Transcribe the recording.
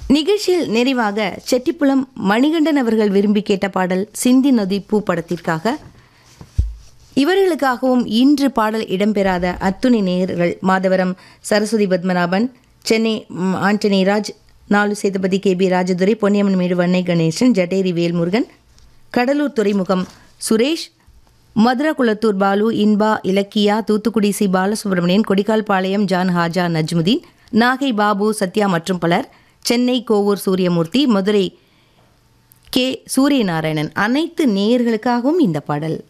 நிகழ்ச்சியில் நிறைவாக செட்டிப்புலம் மணிகண்டன் அவர்கள் விரும்பி கேட்ட பாடல் சிந்தி நதி பூ படத்திற்காக இவர்களுக்காகவும் இன்று பாடல் இடம்பெறாத அத்துணை நேயர்கள் மாதவரம் சரஸ்வதி பத்மநாபன் சென்னை ம், ஆண்டனி ராஜ் நாலு சேதுபதி கே பி ராஜதுரை பொன்னியம்மன் மேடு வன்னை கணேசன் ஜடேரி வேல்முருகன் கடலூர் துறைமுகம் சுரேஷ் மதுரகுளத்தூர் பாலு இன்பா இலக்கியா தூத்துக்குடி சி பாலசுப்ரமணியன் கொடிக்கால்பாளையம் ஜான் ஹாஜா நஜ்முதீன் நாகை பாபு சத்யா மற்றும் பலர் சென்னை கோவூர் சூரியமூர்த்தி மதுரை கே சூரியநாராயணன் அனைத்து நேயர்களுக்காகவும் இந்த பாடல்